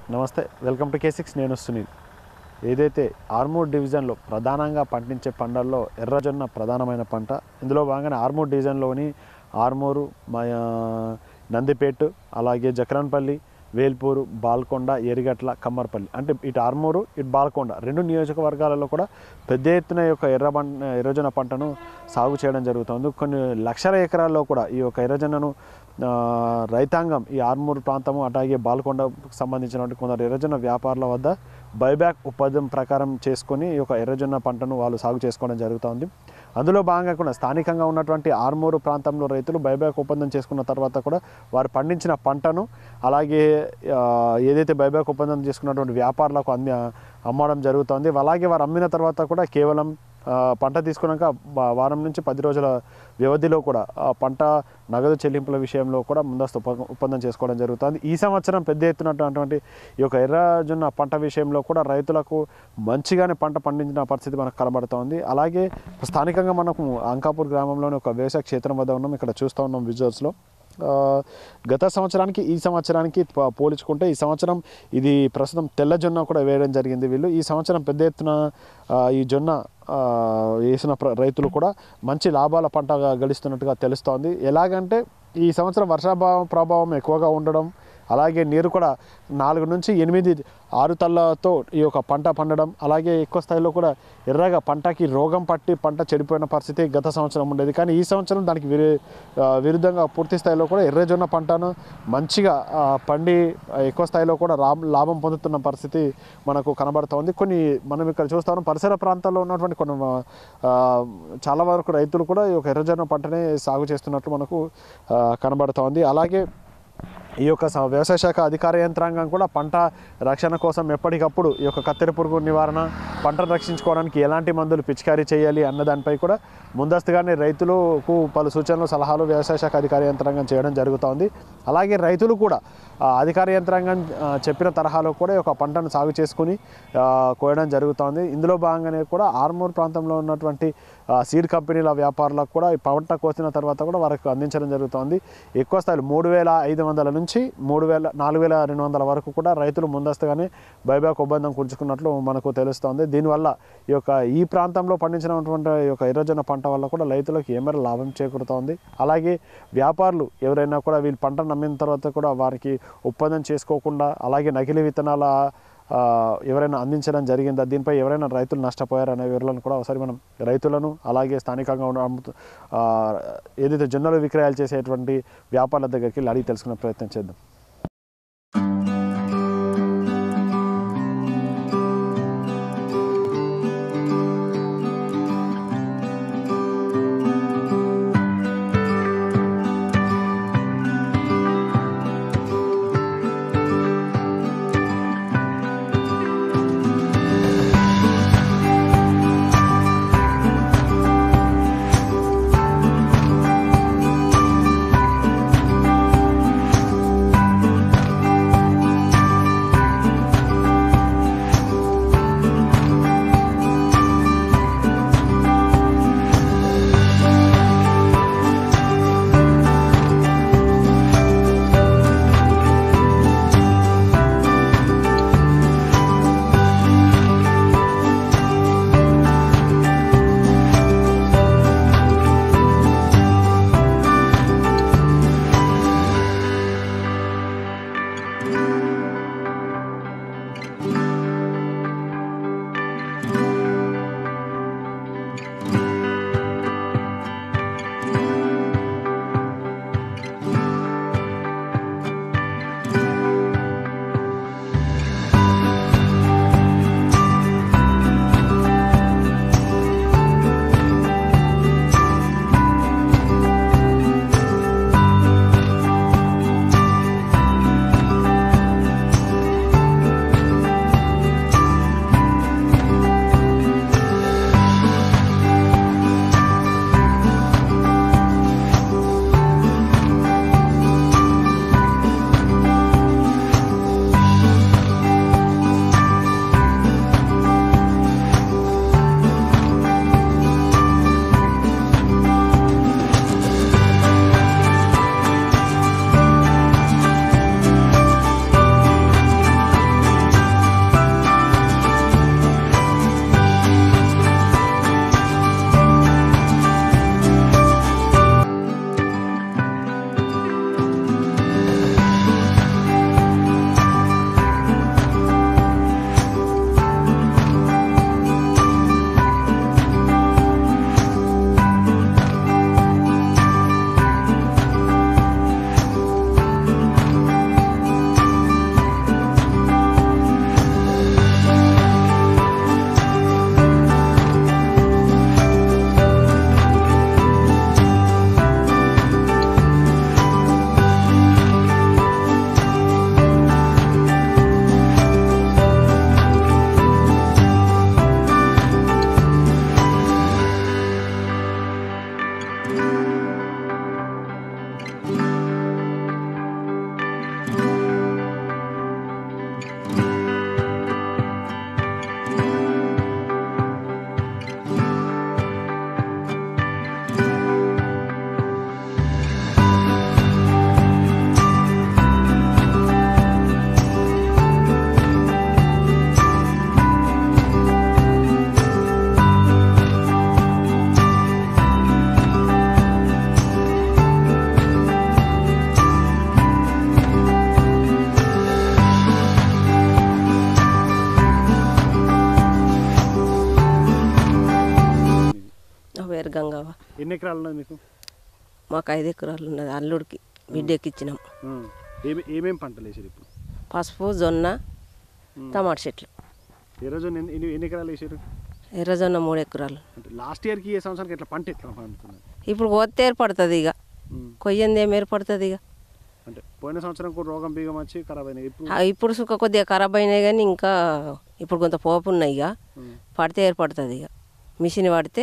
నమస్తే welcome to K six నేను సునీల్ ఏదైతే ఆర్మూర్ డివిజన్లో ప్రధానంగా పండించే పంటల్లో ఎర్రజొన్న ప్రధానమైన పంట ఇందులో భాగంగానే ఆర్మూర్ డివిజన్లోని ఆర్మూరు మా నందిపేట్ అలాగే జక్రాన్పల్లి వేల్పూరు బాల్కొండ ఎరిగట్ల కమ్మర్పల్లి అంటే ఇటు ఆర్మూరు ఇటు బాల్కొండ రెండు నియోజకవర్గాలలో కూడా పెద్ద ఎత్తున ఈ యొక్క ఎర్ర పంట ఎర్రజొన్న పంటను సాగు చేయడం జరుగుతుంది కొన్ని లక్షల ఎకరాల్లో కూడా ఈ యొక్క ఎర్రజొన్నను ఆ, రైతాంగం ఈ ఆర్మూరు ప్రాంతము అట్లాగే బాల్కొండకు సంబంధించినటువంటి కొందరు ఎర్రజొన్న వ్యాపారుల వద్ద బైబ్యాక్ ఉపాధం ప్రకారం చేసుకొని ఈ యొక్క ఎర్రజొన్న పంటను వాళ్ళు సాగు చేసుకోవడం జరుగుతుంది అందులో భాగంగా కూడా స్థానికంగా ఉన్నటువంటి ఆర్మూరు ప్రాంతంలో రైతులు బైబ్యాక్ ఒప్పందం చేసుకున్న తర్వాత కూడా వారు పండించిన పంటను అలాగే ఆ, ఏదైతే బైబ్యాక్ ఒప్పందం చేసుకున్నటువంటి వ్యాపారులకు అంది అమ్మడం జరుగుతుంది అలాగే వారు అమ్మిన తర్వాత కూడా కేవలం ఆ, పంట తీసుకున్నాక వా- వారం నుంచి పది రోజుల వ్యవధిలో కూడా ఆ పంట నగదు చెల్లింపుల విషయంలో కూడా ముందస్తు ఒప్ప- ఒప్పందం చేసుకోవడం జరుగుతుంది ఈ సంవత్సరం పెద్ద ఎత్తునటువంటి ఈ యొక్క ఎర్రజొన్న పంట విషయంలో కూడా రైతులకు మంచిగానే పంట పండించిన పరిస్థితి మనకు కనబడుతోంది అలాగే స్థానికంగా మనకు అంకాపూర్ గ్రామంలోని ఒక వ్యవసాయ క్షేత్రం వద్ద ఉన్నాం ఇక్కడ చూస్తూ ఉన్నాం విజువల్స్లో ఆ, గత సంవత్సరానికి ఈ సంవత్సరానికి ప- పోల్చుకుంటే ఈ సంవత్సరం ఇది ప్రస్తుతం తెల్ల జొన్న కూడా వేయడం జరిగింది వీళ్ళు ఈ సంవత్సరం పెద్ద ఎత్తున ఆ, ఈ జొన్న ఆ, వేసిన ప్ర- రైతులు కూడా మంచి లాభాల పంటగా గడిస్తున్నట్టుగా తెలుస్తోంది ఎలాగంటే ఈ సంవత్సరం వర్షాభావం ప్రభావం ఎక్కువగా ఉండడం అలాగే నీరు కూడా నాలుగు నుంచి ఎనిమిది ఆరు తల్లతో ఈ యొక్క పంట పండడం అలాగే ఎక్కువ స్థాయిలో కూడా ఎర్రగా పంటకి రోగం పట్టి పంట చెడిపోయిన పరిస్థితి గత సంవత్సరం ఉండేది కానీ ఈ సంవత్సరం దానికి విరు ఆ, విరుద్ధంగా పూర్తి స్థాయిలో కూడా ఎర్రజొన్న పంటను మంచిగా ఆ, పండి ఆ, ఎక్కువ స్థాయిలో కూడా రా లాభం పొందుతున్న పరిస్థితి మనకు కనబడుతోంది కొన్ని మనం ఇక్కడ చూస్తాం పరిసర ప్రాంతాల్లో ఉన్నటువంటి కొన్ని ఆ, చాలా వరకు రైతులు కూడా ఈ యొక్క ఎర్రజొన్న పంటనే సాగు చేస్తున్నట్లు మనకు ఆ, కనబడుతోంది అలాగే ఈ యొక్క స- వ్యవసాయ శాఖ అధికార యంత్రాంగం కూడా పంట రక్షణ కోసం ఎప్పటికప్పుడు ఈ యొక్క కత్తెర పురుగు నివారణ పంటను రక్షించుకోవడానికి ఎలాంటి మందులు పిచికారీ చేయాలి అన్న దానిపై కూడా ముందస్తుగానే రైతులకు పలు సూచనలు సలహాలు వ్యవసాయ శాఖ అధికార యంత్రాంగం చేయడం జరుగుతోంది అలాగే రైతులు కూడా ఆ, అధికార యంత్రాంగం ఆ, చెప్పిన తరహాలో కూడా ఈ యొక్క పంటను సాగు చేసుకుని ఆ, కోయడం జరుగుతోంది ఇందులో భాగంగానే కూడా ఆర్మూర్ ప్రాంతంలో ఉన్నటువంటి ఆ, సీడ్ కంపెనీల వ్యాపారులకు కూడా ఈ పంట కోసిన తర్వాత కూడా వారికి అందించడం జరుగుతోంది ఎక్కువ స్థాయిలో మూడు వేల ఐదు వందల నుంచి మూడు వేల నాలుగు వేల రెండు వందల వరకు కూడా రైతులు ముందస్తుగానే బైబ్యాక్ ఒప్పందం కూర్చుకున్నట్లు మనకు తెలుస్తోంది దీనివల్ల ఈ యొక్క ఈ ప్రాంతంలో పండించినటువంటి ఈ యొక్క ఎర్రజొన్న పంట వల్ల కూడా రైతులకు ఏమైనా లాభం చేకూరుతోంది అలాగే వ్యాపారులు ఎవరైనా కూడా వీళ్ళు పంట నమ్మిన తర్వాత కూడా వారికి ఒప్పందం చేసుకోకుండా అలాగే నకిలీ విత్తనాల ఆ, ఎవరైనా అందించడం జరిగిందా దీనిపై ఎవరైనా రైతులు నష్టపోయారనే వివరాలను కూడా ఒకసారి మనం రైతులను అలాగే స్థానికంగా ఉన్న అమ్ముతూ ఆ, ఏదైతే జొన్నలు విక్రయాలు చేసేటువంటి వ్యాపారుల దగ్గరికి వెళ్ళి అడిగి తెలుసుకునే ప్రయత్నం చేద్దాం ఎన్ని ఎకరాలు ఉన్నది మీకు మాకు ఐదు ఎకరాలు ఉన్నది అల్లుడికి బిడ్డకి ఇచ్చినాం ఉమ్. ఏమి ఏమేమి పంటలు వేసారు ఇప్పుడు పసుపు జొన్న టమాటా చెట్లు ఏ రోజు ఎన్ని ఎన్ని- ఎన్ని ఎకరాలు వేసారు ఎర్రజొన్న మూడు ఎకరాలు అంటే లాస్ట్ ఇయర్కి ఏ సంవత్సరానికి ఎట్లా పంట ఎట్లా పండుతున్నది ఇప్పుడు కోస్తే ఏర్పడుతుంది ఇక ఉమ్. కొయ్యంది ఏం ఏర్పడుతుంది ఇక అంటే పోయిన సంవత్సరం కూడా రోగం బీగం వచ్చి ఖరాబ్ అయినాయి ఇప్పుడు ఆ, ఇప్పుడు సుఖ కొద్దిగా ఖరాబ్ అయినాయి కానీ ఇంకా ఇప్పుడు కొంత పోపు ఉన్నాయి ఇక ఉమ్. పడితే ఏర్పడుతుంది ఇక మిషన్ పడితే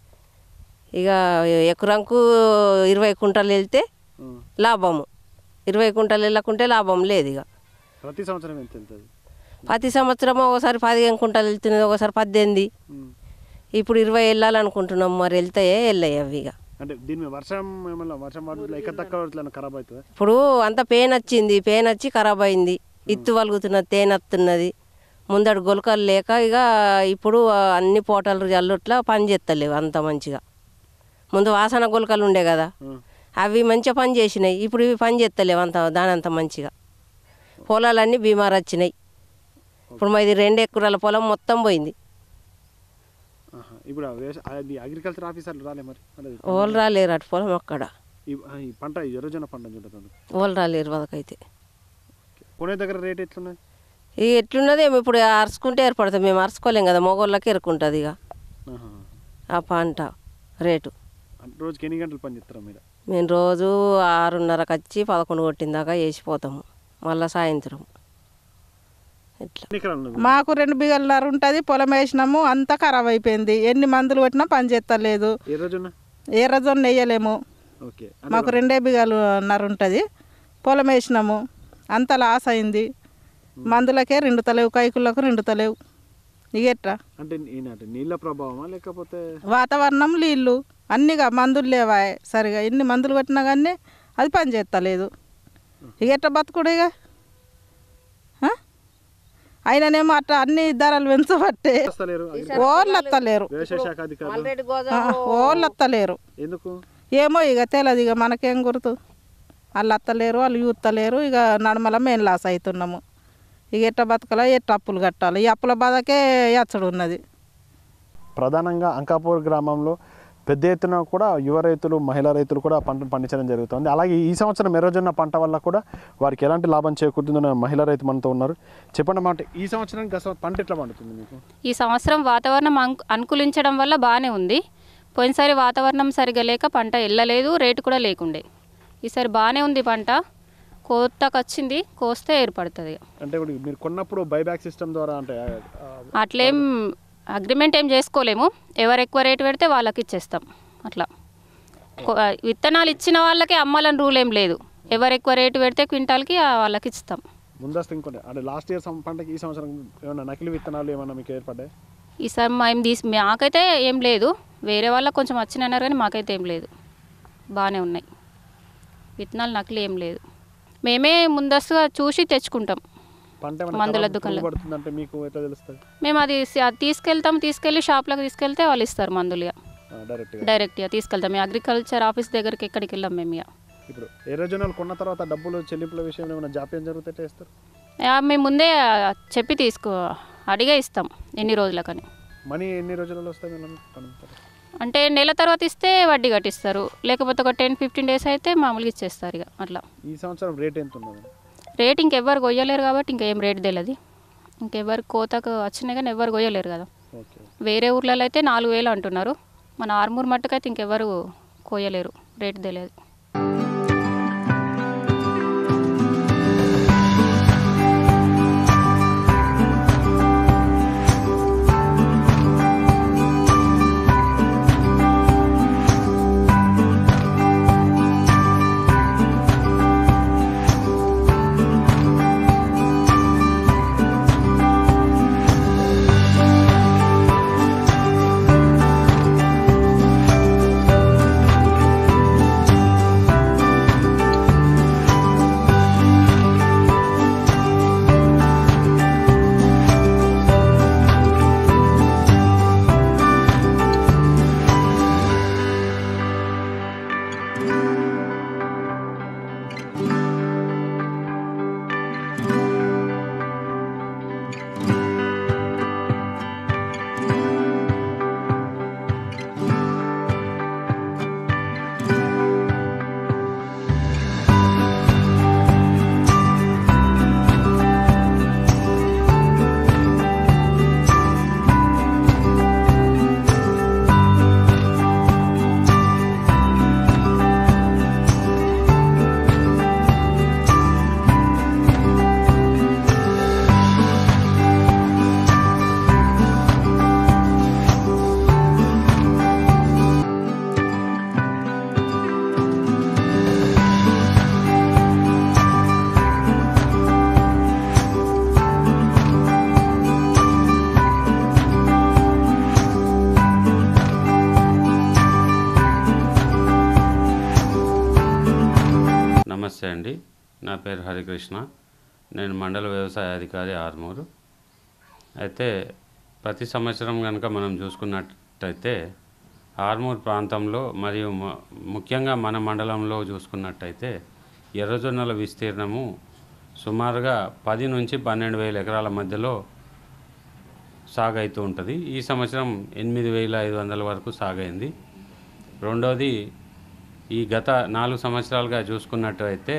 ఇక ఎకరంకు ఇరవై కుంటలు వెళ్తే ఉమ్. లాభము ఇరవై కుంటలు వెళ్ళకుంటే లాభం లేదు ఇక ప్రతి సంవత్సరం ఎంత వెళ్తుంది ప్రతి సంవత్సరం ఒకసారి పదిహేను కుంటలు వెళ్తున్నది ఒకసారి పద్దెనిమిది ఉమ్. ఇప్పుడు ఇరవై వెళ్ళాలనుకుంటున్నాం మరి వెళ్తాయే వెళ్ళాయి అవి ఇక అంటే దీని మీద వర్షం ఏమన్నా వర్షం పడుతుంది ఎక్క తక్కువ ఇట్లా ఖరాబ్ అవుతుందా ఇప్పుడు అంత పెయిన్ వచ్చింది పెయిన్ వచ్చి ఖరాబ్ అయింది ఇత్తు వలుగుతున్నది తేనె వస్తున్నది ముందడు గొలకలు లేక ఇక ఇప్పుడు ఆ, అన్ని పోటలు జల్లుట్లా పని చేస్తలేవు అంత మంచిగా ముందు వాసన గొలకలు ఉండే కదా ఉమ్. అవి మంచిగా పని చేసినాయి ఇప్పుడు ఇవి పని చేస్తలేవు అంత దాని అంత మంచిగా పొలాలన్నీ బీమారు వచ్చినాయి ఇప్పుడు మాది రెండు ఎకరాల పొలం మొత్తం పోయింది ఆహా. ఇప్పుడు ఆ వ్యవసాయ అది అగ్రికల్చర్ ఆఫీసర్లు రాలే మరి అంటే ఓళ్ళు రాలేరు అటు పొలం అక్కడ ఈ ఆ, ఈ పంట ఈ ఎర్రజొన్న పంట చూడదు ఓళ్ళు రాలేరు వాళ్ళకైతే కొనే దగ్గర రేట్ ఎట్లున్నది ఇక ఎట్లున్నది ఏమో ఇప్పుడు అరుచుకుంటే ఏర్పడుతుంది మేము అరుచుకోలేం కదా మగోళ్ళకి ఎరుకుంటుంది ఇక ఆహా. ఆ పంట రేటు అంటే రోజుకి ఎన్ని గంటలు పని చేస్తారా మీరు మేము రోజు ఆరున్నరకు వచ్చి పదకొండు కొట్టిన దాకా వేసిపోతాము మళ్ళీ సాయంత్రం ఇట్లా ఎన్ని ఎకరాలు ఉన్నది మాకు రెండు బిగలన్నర ఉంటుంది పొలం వేసినాము అంతా ఖరాబ్ అయిపోయింది ఎన్ని మందులు కొట్టినా పని చేస్తలేదు ఎర్రజొన్న ఎర్రజొన్న వేయలేము ఓకే మాకు రెండే బిగలున్నర ఉంటుంది పొలం వేసినాము అంత లాస్ అయింది మందులకే రెండు తలేవు కైకులకు రెండు తలేవు ఇక ఎట్లా అంటే ఏంటంటే నీళ్ళ ప్రభావమా లేకపోతే వాతావరణం నీళ్ళు అన్నీగా మందులు లేవా సరిగా ఎన్ని మందులు కొట్టినా కానీ అది పని చేస్తలేదు ఇక ఎట్లా బతుకుడు ఇక ఆ? అయిననేమో అట్లా అన్ని ధరలు పెంచబట్టే వస్తలేరు ఓళ్ళు వస్తలేరు వ్యవసాయ శాఖ అధికారులు రెడ్డి ఆ, ఓళ్ళు వస్తలేరు ఎందుకు ఏమో ఇక తెలియదు ఇక మనకేం గుర్తు వాళ్ళు అత్తలేరు వాళ్ళు యూత్తలేరు ఇక నడమల మేము లాస్ అవుతున్నాము ఇక ఎట్ట బతకాలో ఎట్ట అప్పులు కట్టాలి ఈ అప్పుల బాధకే ఎచ్చడు ఉన్నది ప్రధానంగా అంకాపూర్ గ్రామంలో పెద్ద ఎత్తున కూడా యువ రైతులు మహిళా రైతులు కూడా పంటను పండించడం జరుగుతుంది అలాగే ఈ సంవత్సరం ఎర్రజొన్న పంట వల్ల కూడా వారికి ఎలాంటి లాభం చేకూరుతుందన్న మహిళా రైతు మనతో ఉన్నారు చెప్పండి మాట ఈ సంవత్సరం గత పంట ఎట్లా పండుతుంది మీకు ఈ సంవత్సరం వాతావరణం అంకు అనుకూలించడం వల్ల బాగానే ఉంది పోయినసారి వాతావరణం సరిగా లేక పంట వెళ్ళలేదు రేటు కూడా లేకుండే ఈసారి బాగానే ఉంది పంట కోతకు వచ్చింది కోస్తే ఏర్పడుతుంది అంటే ఇప్పుడు మీరు కొన్నప్పుడు బైబ్యాక్ సిస్టమ్ ద్వారా అంటే ఆ, అట్లేం అగ్రిమెంట్ ఏం చేసుకోలేము ఎవరు ఎక్కువ రేటు పెడితే వాళ్ళకి ఇచ్చేస్తాం అట్లా కొ- విత్తనాలు ఇచ్చిన వాళ్ళకి అమ్మాలని రూల్ ఏం లేదు ఎవరు ఎక్కువ రేటు పెడితే క్వింటాల్కి ఆ వాళ్ళకి ఇస్తాం ముందస్తు ఇంకోటి అంటే లాస్ట్ ఇయర్ పంటకి ఈ సంవత్సరం ఏమైనా నకిలీ విత్తనాలు ఏమైనా మీకు ఏర్పడ్డాయి ఈసారి మేము తీసి మాకైతే ఏం లేదు వేరే వాళ్ళకి కొంచెం వచ్చినన్నారు కానీ మాకైతే ఏం లేదు బాగానే ఉన్నాయి విత్తనాలు నకిలీ ఏం లేదు మేమే ముందస్తుగా చూసి తెచ్చుకుంటాం పంట ఏమైనా మందుల ఖరాబ్ దుకాణంలో. పడుతుందంటే మీకు ఎట్లా తెలుస్తుంది మేము అది సి- అది తీసుకెళ్తాం తీసుకెళ్ళి షాప్లోకి తీసుకెళ్తే వాళ్ళు ఇస్తారు మందులుగా డైరెక్ట్గా డైరెక్ట్గా తీసుకెళ్తాం మేము అగ్రికల్చర్ ఆఫీస్ దగ్గరికి ఎక్కడికి వెళ్ళాం మేము ఇక ఇప్పుడు ఎర్రజొన్నలు కొన్న తర్వాత డబ్బులు చెల్లింపుల విషయంలో ఏమైనా జాప్యం జరిగితే ఎట్లా చేస్తారు ఆ, మేము ముందే చెప్పి తీసుకో అడిగే ఇస్తాం ఎన్ని రోజులకని మనీ ఎన్ని రోజులలో వస్తాయి మేము పండుతారు అంటే నెల తర్వాత ఇస్తే వడ్డీ కట్టిస్తారు లేకపోతే ఒక టెన్ ఫిఫ్టీన్ డేస్ అయితే మామూలుగా ఇచ్చేస్తారు ఇక అట్లా ఈ సంవత్సరం రేట్ ఎంత ఉన్నది రేట్ ఇంకెవ్వరు కొయ్యలేరు కాబట్టి ఇంకేం రేట్ తెలియదు ఇంకెవ్వరు కోతకు వచ్చినాయి కానీ ఎవ్వరు కొయ్యలేరు కదా ఓకే వేరే ఊర్లలో అయితే నాలుగు వేలు అంటున్నారు మన ఆర్మూర్ మట్టుకైతే ఇంకెవ్వరు కోయలేరు రేట్ తెలియదు ఈ అండి నా పేరు హరికృష్ణ నేను మండల వ్యవసాయ అధికారి ఆర్మూరు అయితే ప్రతి సంవత్సరం కనుక మనం చూసుకున్నట్టయితే ఆర్మూర్ ప్రాంతంలో మరియు మ- ముఖ్యంగా మన మండలంలో చూసుకున్నట్టయితే ఎర్రజొన్నల విస్తీర్ణము సుమారుగా పది నుంచి పన్నెండు వేల ఎకరాల మధ్యలో సాగు అవుతూ ఉంటుంది ఈ సంవత్సరం ఎనిమిది వేల ఐదు వందల వరకు సాగైంది రెండోది ఈ గత నాలుగు సంవత్సరాలుగా చూసుకున్నట్టయితే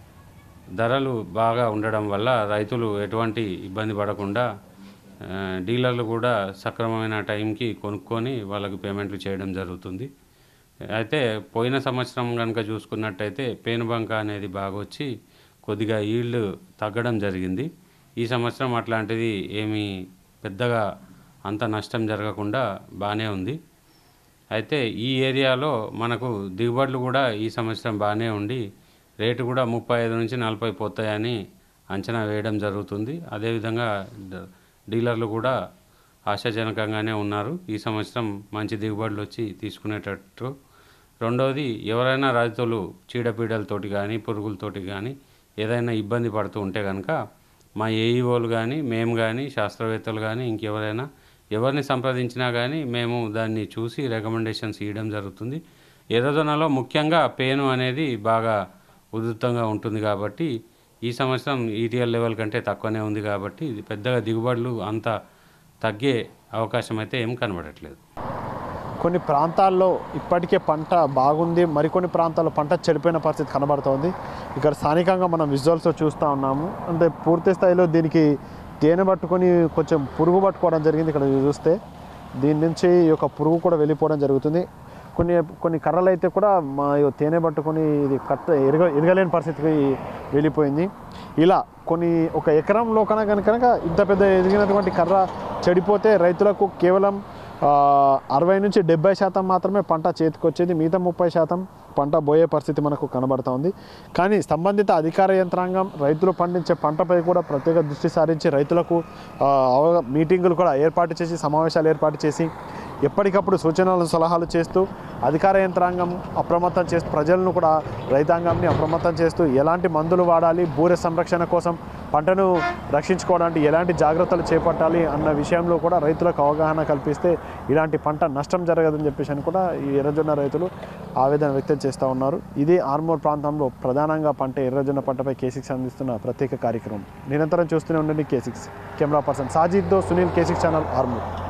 ధరలు బాగా ఉండడం వల్ల రైతులు ఎటువంటి ఇబ్బంది పడకుండా ఆ, డీలర్లు కూడా సక్రమమైన టైంకి కొనుక్కొని వాళ్ళకు పేమెంట్లు చేయడం జరుగుతుంది అయితే పోయిన సంవత్సరం కనుక చూసుకున్నట్టయితే పేనుబంక అనేది బాగా వచ్చి కొద్దిగా ఈల్డ్ తగ్గడం జరిగింది ఈ సంవత్సరం అట్లాంటిది ఏమీ పెద్దగా అంత నష్టం జరగకుండా బాగానే ఉంది అయితే ఈ ఏరియాలో మనకు దిగుబడులు కూడా ఈ సంవత్సరం బాగానే ఉండి రేటు కూడా ముప్పై ఐదు నుంచి నలభై పోతాయని అంచనా వేయడం జరుగుతుంది అదేవిధంగా డ- డీలర్లు కూడా ఆశాజనకంగానే ఉన్నారు ఈ సంవత్సరం మంచి దిగుబడులు వచ్చి తీసుకునేటట్టు రెండవది ఎవరైనా రైతులు చీడపీడలతోటి కానీ పురుగులతోటి కానీ ఏదైనా ఇబ్బంది పడుతూ ఉంటే కనుక మా ఏఈఓలు కానీ మేము కానీ శాస్త్రవేత్తలు కానీ ఇంకెవరైనా ఎవరిని సంప్రదించినా కానీ మేము దాన్ని చూసి రికమెండేషన్స్ ఇవ్వడం జరుగుతుంది ఎర్రజొన్నలో ముఖ్యంగా పేను అనేది బాగా ఉధృతంగా ఉంటుంది కాబట్టి ఈ సంవత్సరం ఈటీఎల్ లెవెల్ కంటే తక్కువనే ఉంది కాబట్టి ఇది పెద్దగా దిగుబడులు అంత తగ్గే అవకాశం అయితే ఏం కనబడట్లేదు కొన్ని ప్రాంతాల్లో ఇప్పటికే పంట బాగుంది మరికొన్ని ప్రాంతాల్లో పంట చెడిపోయిన పరిస్థితి కనబడుతోంది ఇక్కడ స్థానికంగా మనం విజువల్స్ చూస్తూ ఉన్నాము అంటే పూర్తి స్థాయిలో దీనికి తేనె పట్టుకొని కొంచెం పురుగు పట్టుకోవడం జరిగింది ఇక్కడ చూస్తే దీని నుంచి ఈ యొక్క పురుగు కూడా వెళ్ళిపోవడం జరుగుతుంది కొన్ని కొన్ని కర్రలు అయితే కూడా మా ఈ తేనె పట్టుకొని ఇది కట్ట ఎరగ ఎరగలేని పరిస్థితికి వెళ్ళిపోయింది ఇలా కొన్ని ఒక ఎకరంలో కనుక కనుక ఇంత పెద్ద ఎదిగినటువంటి కర్ర చెడిపోతే రైతులకు కేవలం ఆ, అరవై నుంచి డెబ్బై శాతం మాత్రమే పంట చేతికి వచ్చేది మిగతా ముప్పై శాతం పంట పోయే పరిస్థితి మనకు కనబడతా ఉంది కానీ సంబంధిత అధికార యంత్రాంగం రైతులు పండించే పంటపై కూడా ప్రత్యేక దృష్టి సారించి రైతులకు ఆ, అవగా మీటింగులు కూడా ఏర్పాటు చేసి సమావేశాలు ఏర్పాటు చేసి ఎప్పటికప్పుడు సూచనలు సలహాలు చేస్తూ అధికార యంత్రాంగం అప్రమత్తం చేస్తూ ప్రజలను కూడా రైతాంగాన్ని అప్రమత్తం చేస్తూ ఎలాంటి మందులు వాడాలి బూరె సంరక్షణ కోసం పంటను రక్షించుకోవడానికి ఎలాంటి జాగ్రత్తలు చేపట్టాలి అన్న విషయంలో కూడా రైతులకు అవగాహన కల్పిస్తే ఇలాంటి పంట నష్టం జరగదని చెప్పేసి అని కూడా ఈ ఎర్రజొన్న రైతులు ఆవేదన వ్యక్తం చేస్తూ ఉన్నారు ఇది ఆర్మూర్ ప్రాంతంలో ప్రధానంగా పంట ఎర్రజొన్న పంటపై కేసిక్స్ అందిస్తున్న ప్రత్యేక కార్యక్రమం నిరంతరం చూస్తూనే ఉండండి కేసిక్స్ కెమెరా పర్సన్ సాజిద్తో సునీల్ కేసిక్స్ ఛానల్ ఆర్మూర్